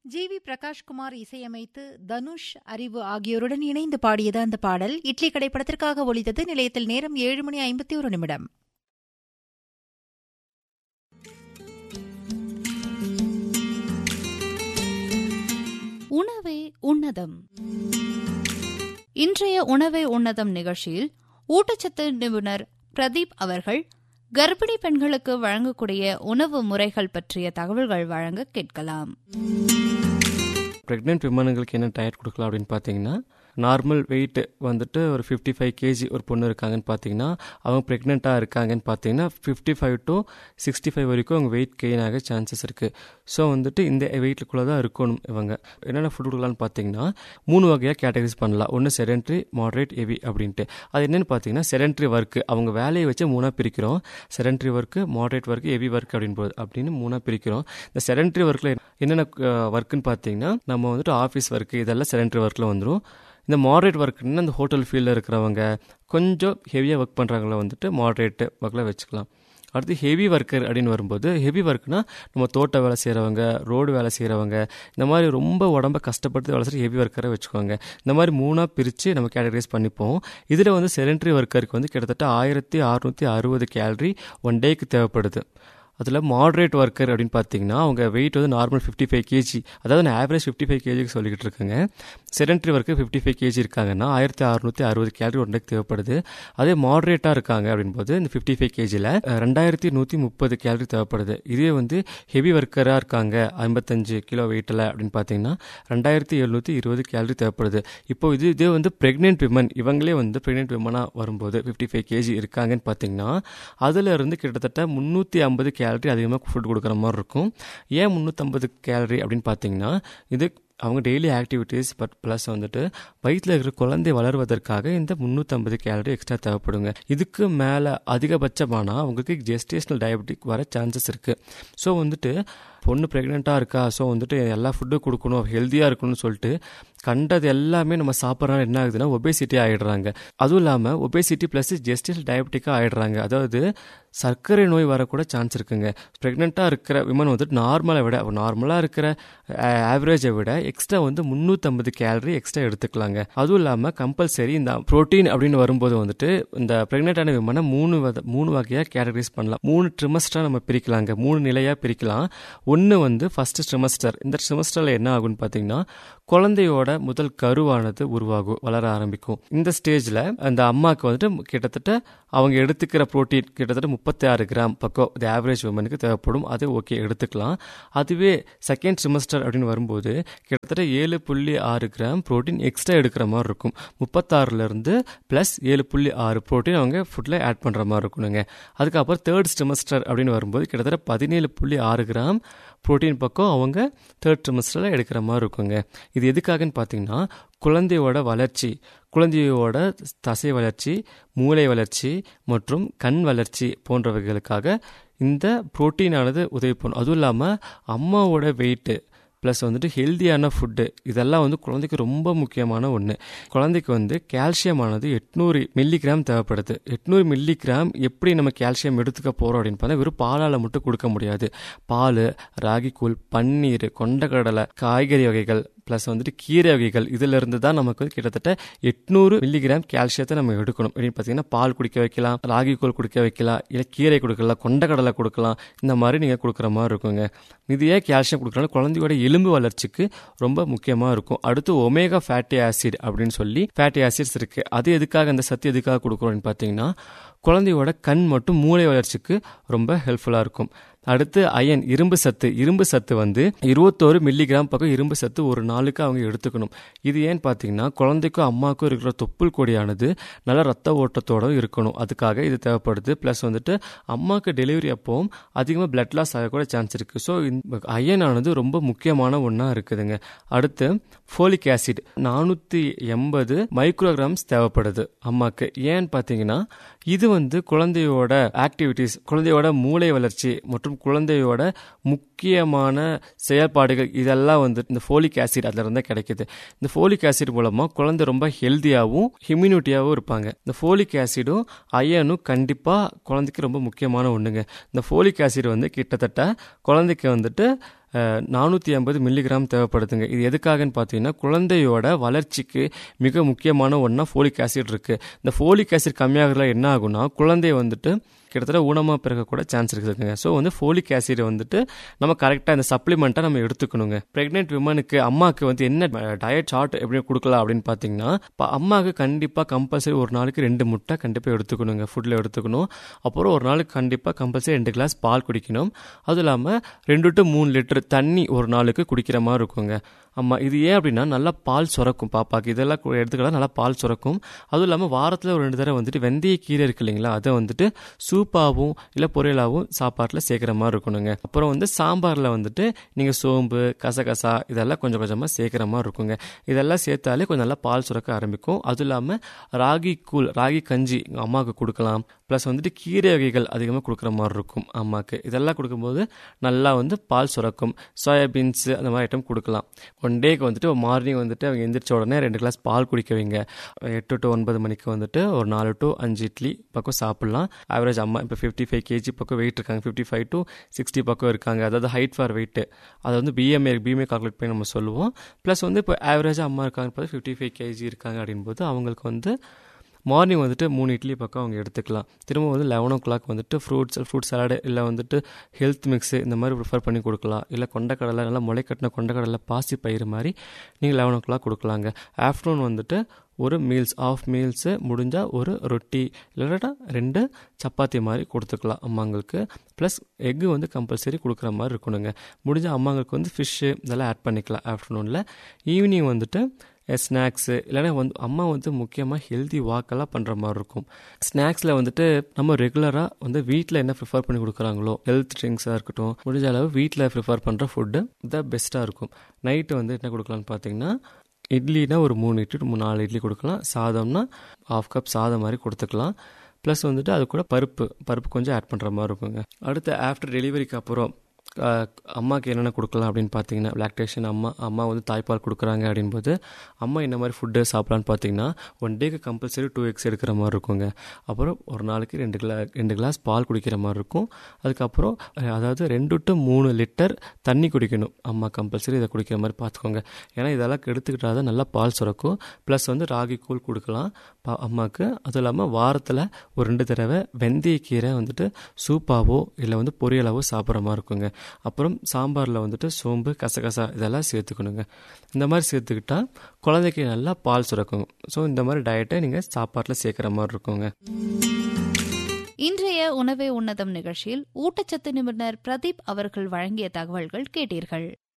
G we Prakash Kumar இசையமைத்து தனுஷ் அறிவு ஆகியோருடன் இணைந்து பாடியது அந்த பாடல் இட்லி கடை படத்திற்காக ஒலித்தது நிலையத்தில் நேரம் ஏழு மணி ஐம்பத்தி ஒரு நிமிடம் உணவே உன்னதம் இன்றைய உணவே உன்னதம் நிகழ்ச்சியில் ஊட்டச்சத்து நிபுணர் பிரதீப் அவர்கள் கர்ப்பிணி பெண்களுக்கு வழங்கக்கூடிய உணவு முறைகள் பற்றிய தகவல்கள் வழங்க கேட்கலாம் ப்ரெக்னென்ட் விமனுங்களுக்கு என்ன டயட் கொடுக்கலாம் அப்படின்னு பார்த்தீங்கன்னா நார்மல் வெயிட் வந்துட்டு ஒரு ஃபிஃப்டி ஃபைவ் கேஜி ஒரு பொண்ணு இருக்காங்கன்னு பார்த்தீங்கன்னா அவங்க ப்ரெக்னெண்ட்டாக இருக்காங்கன்னு பார்த்தீங்கன்னா fifty five to sixty five வரைக்கும் அவங்க வெயிட் கெயின் ஆக சான்சஸ் இருக்குது ஸோ வந்துட்டு இந்த வெயிட்டுக்குள்ளே தான் இருக்கணும் இவங்க என்னென்ன ஃபுட் கொடுக்கலான்னு பார்த்தீங்கன்னா மூணு வகையாக கேட்டகரிஸ் பண்ணலாம் ஒன்று செடென்ட்ரி மாடரேட் ஹெவி அப்படின்ட்டு அது என்னென்னு பார்த்தீங்கன்னா செடென்ட்ரி ஒர்க்கு அவங்க வேலையை வச்சு மூணாக பிரிக்கிறோம் sedentary work moderate work heavy work அப்படின்னு போது அப்படின்னு மூணாக பிரிக்கிறோம் இந்த செடென்ட்ரி ஒர்க்கில் என்னென்ன ஒர்க்குன்னு பார்த்தீங்கன்னா நம்ம வந்துட்டு ஆஃபீஸ் ஒர்க்கு இதெல்லாம் செடென்ட்ரி ஒர்க்கில் வந்துடும் இந்த மாடரேட் ஒர்க்குன்னு இந்த ஹோட்டல் ஃபீல்டில் இருக்கிறவங்க கொஞ்சம் ஹெவியாக ஒர்க் பண்ணுறவங்கள வந்துட்டு மாடரேட் ஒர்க்கில் வச்சுக்கலாம் அடுத்து ஹெவி ஒர்க்கர் அப்படின்னு வரும்போது ஹெவி ஒர்க்னா நம்ம தோட்ட வேலை செய்கிறவங்க ரோடு வேலை செய்கிறவங்க இந்த மாதிரி ரொம்ப உடம்ப கஷ்டப்பட்டு வேலை செய்கிற ஹெவி ஒர்க்கரை வச்சுக்கோங்க இந்த மாதிரி மூணாக பிரித்து நம்ம கேட்டகரைஸ் பண்ணிப்போம் இதில் வந்து செடென்ட்ரி ஒர்க்கருக்கு வந்து கிட்டத்தட்ட ஆயிரத்தி அறுநூற்றி அறுபது கேலரி ஒன் டேக்கு தேவைப்படுது அதில் மாடரேட் ஒர்க்கர் அப்படின்னு பார்த்தீங்கன்னா அவங்க வெயிட் வந்து நார்மல் ஃபிஃப்டி ஃபைவ் கேஜி அதாவது நான் ஆவரேஜ் ஃபிஃப்டி ஃபைவ் கேஜிக்கு சொல்லிக்கிட்டு இருக்கேங்க sedentary work fifty five KG இருக்காங்கன்னா ஆயிரத்தி அறுநூற்றி அறுபது கேலரி ஒன்றைக்கு தேவைப்படுது அதே மாடரேட்டாக இருக்காங்க அப்படின்போது இந்த ஃபிஃப்டி ஃபைவ் கேஜியில் ரெண்டாயிரத்தி நூற்றி முப்பது கேலரி தேவைப்படுது இதே வந்து ஹெவி ஒர்க்கராக இருக்காங்க ஐம்பத்தஞ்சு கிலோ வெயிட்டில் அப்படின்னு பார்த்தீங்கன்னா ரெண்டாயிரத்தி எழுநூற்றி இருபது கேலரி தேவைப்படுது இப்போ இது இதே வந்து ப்ரெக்னென்ட் விமன் இவங்களே வந்து ப்ரெக்னென்ட் விமனாக வரும்போது ஃபிஃப்டி ஃபைவ் கேஜி இருக்காங்கன்னு பார்த்தீங்கன்னா அதில் இருந்து கிட்டத்தட்ட முந்நூற்றி ஐம்பது கேலரி கேலரி அதிகமாக ஃபுட் கொடுக்குற மாதிரி இருக்கும் ஏன் முந்நூற்றம்பது கேலரி அப்படின்னு பார்த்தீங்கன்னா இது அவங்க டெய்லி ஆக்டிவிட்டீஸ் பட் ப்ளஸ் வந்துட்டு வயிற்றில் இருக்கிற குழந்தை வளர்வதற்காக இந்த முந்நூற்றம்பது கேலரி எக்ஸ்ட்ரா தேவைப்படுங்க இதுக்கு மேலே அதிகபட்சமானால் அவங்களுக்கு ஜெஸ்டேஷனல் டயபெட்டிக் வர சான்சஸ் இருக்குது ஸோ வந்துட்டு பொண்ணு ப்ரெக்னெண்ட்டாக இருக்கா ஸோ வந்துட்டு எல்லா ஃபுட்டும் கொடுக்கணும் ஹெல்த்தியாக இருக்கணும்னு சொல்லிட்டு கண்டது எல்லாமே நம்ம சாப்பிட்றனால என்ன ஆகுதுன்னா ஒபேசிட்டி ஆகிடுறாங்க அதுவும் இல்லாமல் ஒபேசிட்டி ப்ளஸ் ஜெஸ்டிஸ் டயபெட்டிக்காக ஆகிடுறாங்க அதாவது சர்க்கரை நோய் வரக்கூட சான்ஸ் இருக்குங்க ப்ரெக்னெண்ட்டாக இருக்கிற விமன் வந்துட்டு நார்மலை விட நார்மலாக இருக்கிற ஆவரேஜை விட எக்ஸ்ட்ரா வந்து முந்நூற்றம்பது கேலரி எக்ஸ்ட்ரா எடுத்துக்கலாங்க அதுவும் இல்லாமல் கம்பல்சரி இந்த ப்ரோட்டீன் அப்படின்னு வரும்போது வந்துட்டு இந்த ப்ரெக்னென்ட்டான விமனை மூணு மூணு வகையாக கேட்டகரைஸ் பண்ணலாம் மூணு ட்ரிமஸ்டராக நம்ம பிரிக்கலாங்க மூணு நிலையாக பிரிக்கலாம் ஒன்று வந்து ஃபஸ்ட்டு ட்ரிமஸ்டர் இந்த ட்ரிமஸ்டரில் என்ன ஆகும்னு பார்த்தீங்கன்னா குழந்தையோட முதல் கருவானது உருவாகும் வளர ஆரம்பிக்கும் இந்த ஸ்டேஜில் அந்த அம்மாவுக்கு வந்துட்டு கிட்டத்தட்ட அவங்க எடுத்துக்கிற ப்ரோட்டீன் கிட்டத்தட்ட முப்பத்தி ஆறு கிராம் பக்கம் இது ஆவரேஜ் உமனுக்கு தேவைப்படும் அது ஓகே எடுத்துக்கலாம் அதுவே செகண்ட் செமஸ்டர் அப்படின்னு வரும்போது கிட்டத்தட்ட ஏழு புள்ளி ஆறு கிராம் ப்ரோட்டீன் எக்ஸ்ட்ரா எடுக்கிற மாதிரி இருக்கும் முப்பத்தாறுலேருந்து ப்ளஸ் ஏழு புள்ளி ஆறு ப்ரோட்டீன் அவங்க ஃபுட்டில் ஆட் பண்ணுற மாதிரி இருக்கணுங்க அதுக்கப்புறம் தேர்ட் செமஸ்டர் அப்படின்னு வரும்போது கிட்டத்தட்ட பதினேழு புள்ளி ஆறு கிராம் ப்ரோட்டீன் பக்கம் அவங்க தேர்ட் செமஸ்டரில் எடுக்கிற மாதிரி இருக்குங்க இது எதுக்காகன்னு பார்த்தீங்கன்னா குழந்தையோட வளர்ச்சி குழந்தையோட தசை வளர்ச்சி மூளை வளர்ச்சி மற்றும் கண் வளர்ச்சி போன்றவைகளுக்காக இந்த புரோட்டீனானது உதவி பண்ணும் அதுவும் இல்லாமல் அம்மாவோட வெயிட்டு ப்ளஸ் வந்துட்டு ஹெல்த்தியான ஃபுட்டு இதெல்லாம் வந்து குழந்தைக்கு ரொம்ப முக்கியமான ஒன்று குழந்தைக்கு வந்து கால்சியமானது எட்நூறு மில்லிகிராம் தேவைப்படுது எட்நூறு மில்லிகிராம் எப்படி நம்ம கால்சியம் எடுத்துக்க போகிறோம் அப்படின்னு பார்த்தா வெறும் பாலால் மட்டும் கொடுக்க முடியாது பால் ராகிக்கூழ் பன்னீர் கொண்டக்கடலை காய்கறி வகைகள் ப்ளஸ் வந்துட்டு கீரை வகைகள் இதிலிருந்து தான் நமக்கு வந்து கிட்டத்தட்ட எட்நூறு மில்லிகிராம் கால்சியத்தை நம்ம எடுக்கணும் அப்படின்னு பார்த்தீங்கன்னா பால் குடிக்க வைக்கலாம் ராகி கூழ் குடிக்க வைக்கலாம் இல்லை கீரை கொடுக்கலாம் கொண்டக்கடலை கொடுக்கலாம் இந்த மாதிரி நீங்கள் கொடுக்குற மாதிரி இருக்குங்க இது ஏன் கால்சியம் கொடுக்குறனால குழந்தையோட எலும்பு வளர்ச்சிக்கு ரொம்ப முக்கியமாக இருக்கும் அடுத்து ஒமேகா ஃபேட்டி ஆசிட் அப்படின்னு சொல்லி ஃபேட்டி ஆசிட்ஸ் இருக்குது அது எதுக்காக அந்த சத்து எதுக்காக கொடுக்குறோம்னு பார்த்தீங்கன்னா குழந்தையோட கண் மற்றும் மூளை வளர்ச்சிக்கு ரொம்ப ஹெல்ப்ஃபுல்லாக இருக்கும் அடுத்து அயன் இரும்பு சத்து இரும்பு சத்து வந்து இருபத்தோரு மில்லிகிராம் பக்கம் இரும்பு சத்து ஒரு நாளுக்கு அவங்க எடுத்துக்கணும் இது ஏன்னு பார்த்தீங்கன்னா குழந்தைக்கும் அம்மாவுக்கும் இருக்கிற தொப்புள் கொடியானது நல்ல ரத்த ஓட்டத்தோட இருக்கணும் அதுக்காக இது தேவைப்படுது ப்ளஸ் வந்துட்டு அம்மாவுக்கு டெலிவரி அப்போவும் அதிகமாக பிளட் லாஸ் ஆகக்கூட சான்ஸ் இருக்குது ஸோ இந்த அயனானது ரொம்ப முக்கியமான ஒன்றா இருக்குதுங்க அடுத்து ஃபோலிக் ஆசிட் நானூற்றி எண்பது மைக்ரோகிராம்ஸ் தேவைப்படுது அம்மாவுக்கு ஏன்னு பார்த்தீங்கன்னா இது வந்து குழந்தையோட ஆக்டிவிட்டீஸ் குழந்தையோட மூளை வளர்ச்சி மற்றும் குழந்தையோட முக்கிய முக்கியமான செயல்பாடுகள் இதெல்லாம் வந்து இந்த ஃபோலிக் ஆசிட் அதில் இருந்தால் கிடைக்குது இந்த ஃபோலிக் ஆசிட் மூலமாக குழந்தை ரொம்ப ஹெல்த்தியாகவும் இம்யூனிட்டியாகவும் இருப்பாங்க இந்த ஃபோலிக் ஆசிடும் அயனும் கண்டிப்பாக குழந்தைக்கு ரொம்ப முக்கியமான ஒன்றுங்க இந்த ஃபோலிக் ஆசிட் வந்து கிட்டத்தட்ட குழந்தைக்கு வந்துட்டு நானூற்றி ஐம்பது மில்லிகிராம் தேவைப்படுதுங்க இது எதுக்காகன்னு பார்த்தீங்கன்னா குழந்தையோட வளர்ச்சிக்கு மிக முக்கியமான ஒன்றா ஃபோலிக் ஆசிட் இருக்குது இந்த ஃபோலிக் ஆசிட் கம்மியாகிறதுல என்ன ஆகும்னா குழந்தைய வந்துட்டு கிட்டத்தட்ட ஊனமாக பிறக்க கூட சான்ஸ் இருக்குதுங்க ஸோ வந்து ஃபோலிக் ஆசிட் வந்துட்டு நம்ம கரெக்டாக இந்த சப்ளிமெண்ட்டாக நம்ம எடுத்துக்கணுங்க ப்ரெக்னென்ட் விமனுக்கு அம்மாவுக்கு வந்து என்ன டயட் சார்ட் எப்படி கொடுக்கலாம் அப்படின்னு பார்த்தீங்கன்னா இப்போ அம்மாவுக்கு கண்டிப்பாக கம்பல்சரி ஒரு நாளைக்கு ரெண்டு முட்டை கண்டிப்பாக எடுத்துக்கணுங்க ஃபுட்டில் எடுத்துக்கணும் அப்புறம் ஒரு நாளுக்கு கண்டிப்பாக கம்பல்சரி ரெண்டு கிளாஸ் பால் குடிக்கணும் அதுவும் இல்லாமல் ரெண்டு டு மூணு லிட்டர் தண்ணி ஒரு நாளுக்கு குடிக்கிற மாதிரி இருக்குங்க ஆமாம் இது ஏன் அப்படின்னா நல்லா பால் சுரக்கும் பாப்பாக்கு இதெல்லாம் எடுத்துக்கலாம் நல்லா பால் சுரக்கும் அதுவும் இல்லாமல் வாரத்தில் ஒரு ரெண்டு தடவை வந்துட்டு வெந்தய கீரை இருக்கு இல்லைங்களா அதை வந்துட்டு சூப்பாகவும் இல்லை பொரியலாகவும் சாப்பாட்டில் சேர்க்குற மாதிரி இருக்கணுங்க அப்புறம் வந்து சாம்பாரில் வந்துட்டு நீங்கள் சோம்பு கசகசா இதெல்லாம் கொஞ்சம் கொஞ்சமாக சேர்க்குற மாதிரி இருக்குங்க இதெல்லாம் சேர்த்தாலே கொஞ்சம் நல்லா பால் சுரக்க ஆரம்பிக்கும் அதுவும் இல்லாமல் ராகி கூழ் ராகி கஞ்சி அம்மாவுக்கு கொடுக்கலாம் ப்ளஸ் வந்துட்டு கீரை வகைகள் அதிகமாக கொடுக்குற மாதிரி இருக்கும் அம்மாவுக்கு இதெல்லாம் கொடுக்கும்போது நல்லா வந்து பால் சுரக்கும் சோயாபீன்ஸ் அந்த மாதிரி ஐட்டம் கொடுக்கலாம் ஒன் டேக்கு வந்துட்டு மார்னிங் வந்துட்டு அவங்க எந்திரிச்ச உடனே ரெண்டு கிளாஸ் பால் குடிக்க வைங்க எட்டு டு ஒன்பது மணிக்கு வந்துட்டு ஒரு நாலு டு அஞ்சு இட்லி பக்கம் சாப்பிட்லாம் ஆவரேஜ் அம்மா இப்போ ஃபிஃப்டி ஃபைவ் கேஜி பக்கம் வெயிட் இருக்காங்க ஃபிஃப்டி ஃபைவ் டு சிக்ஸ்டி பக்கம் இருக்காங்க அதாவது ஹைட் ஃபார் வெயிட் அதை வந்து பிஎம்ஏ பிஎம்ஏ கால்குலேட் பண்ணி நம்ம சொல்லுவோம் ப்ளஸ் வந்து இப்போ ஆவரேஜாக அம்மா இருக்காங்க பார்த்து ஃபிஃப்டி ஃபைவ் கேஜி இருக்காங்க அப்படின்போது அவங்களுக்கு வந்து மார்னிங் வந்துட்டு மூணு இட்லி பக்கம் அவங்க எடுத்துக்கலாம் திரும்ப வந்து லெவன் ஓ கிளாக் வந்துட்டு ஃப்ரூட்ஸ் ஃப்ரூட் சாலடு இல்லை வந்துட்டு ஹெல்த் மிக்ஸு இந்த மாதிரி ப்ரிஃபர் பண்ணி கொடுக்கலாம் இல்லை கொண்டக்கடலை நல்லா முளைக்கட்டின கொண்டக்கடலை பாசி பயிர் மாதிரி நீங்கள் லெவன் ஓ கிளாக் கொடுக்கலாங்க ஆஃப்டர்நூன் வந்துட்டு ஒரு மீல்ஸ் ஆஃப் மீல்ஸு முடிஞ்சால் ஒரு ரொட்டி இல்லைன்னா ரெண்டு சப்பாத்தி மாதிரி கொடுத்துக்கலாம் அம்மாங்களுக்கு ப்ளஸ் எக்கு வந்து கம்பல்சரி கொடுக்குற மாதிரி இருக்கணுங்க முடிஞ்ச அம்மாங்களுக்கு வந்து ஃபிஷ்ஷு இதெல்லாம் ஆட் பண்ணிக்கலாம் ஆஃப்டர்நூனில் ஈவினிங் வந்துட்டு ஸ்நாக்ஸு இல்லைனா வந்து அம்மா வந்து முக்கியமாக ஹெல்தி வாக்கெல்லாம் பண்ணுற மாதிரி இருக்கும் ஸ்நாக்ஸில் வந்துட்டு நம்ம ரெகுலராக வந்து வீட்டில் என்ன ப்ரிஃபர் பண்ணி கொடுக்குறாங்களோ ஹெல்த் ட்ரிங்க்ஸாக இருக்கட்டும் முடிஞ்ச அளவு வீட்டில் ப்ரிஃபர் பண்ணுற ஃபுட்டு தான் பெஸ்ட்டாக இருக்கும் நைட்டு வந்து என்ன கொடுக்கலான்னு பார்த்தீங்கன்னா இட்லினா ஒரு மூணு இட்லி மூணு நாலு இட்லி கொடுக்கலாம் சாதம்னா ஆஃப் கப் சாதம் மாதிரி கொடுத்துக்கலாம் ப்ளஸ் வந்துட்டு அது கூட பருப்பு பருப்பு கொஞ்சம் ஆட் பண்ணுற மாதிரி இருக்குங்க அடுத்து ஆஃப்டர் டெலிவரிக்கு அப்புறம் அம்மாவுக்கு என்னென்ன கொடுக்கலாம் அப்படின்னு பார்த்தீங்கன்னா லாக்டேஷன் அம்மா அம்மா வந்து தாய்ப்பால் கொடுக்குறாங்க அப்படின்போது அம்மா என்ன மாதிரி ஃபுட்டு சாப்பிட்லான்னு பார்த்தீங்கன்னா ஒன் டேக்கு கம்பல்சரி டூ எக்ஸ் எடுக்கிற மாதிரி இருக்குங்க அப்புறம் ஒரு நாளைக்கு ரெண்டு கிளா ரெண்டு கிளாஸ் பால் குடிக்கிற மாதிரி இருக்கும் அதுக்கப்புறம் அதாவது ரெண்டு டு மூணு லிட்டர் தண்ணி குடிக்கணும் அம்மா கம்பல்சரி இதை குடிக்கிற மாதிரி பார்த்துக்கோங்க ஏன்னா இதெல்லாம் எடுத்துக்கிட்டால் தான் நல்லா பால் சுரக்கும் ப்ளஸ் வந்து ராகி கூழ் கொடுக்கலாம் பா அம்மாவுக்கு அதுவும் இல்லாமல் வாரத்தில் ஒரு ரெண்டு தடவை வெந்தயக்கீரை வந்துட்டு சூப்பாவோ இல்லை வந்து பொரியலாவோ சாப்பிட்ற மாதிரி இருக்குங்க அப்புறம் சாம்பாரில் வந்துட்டு சோம்பு கசகசா இதெல்லாம் சேர்த்துக்கணுங்க இந்த மாதிரி சேர்த்துக்கிட்டா குழந்தைக்கு நல்லா பால் சுரக்குங்க ஸோ இந்த மாதிரி டயட்டை நீங்கள் சாப்பாட்டில் சேர்க்குற மாதிரி இருக்குங்க இன்றைய உணவே உன்னதம் நிகழ்ச்சியில் ஊட்டச்சத்து நிபுணர் பிரதீப் அவர்கள் வழங்கிய தகவல்கள் கேட்டீர்கள்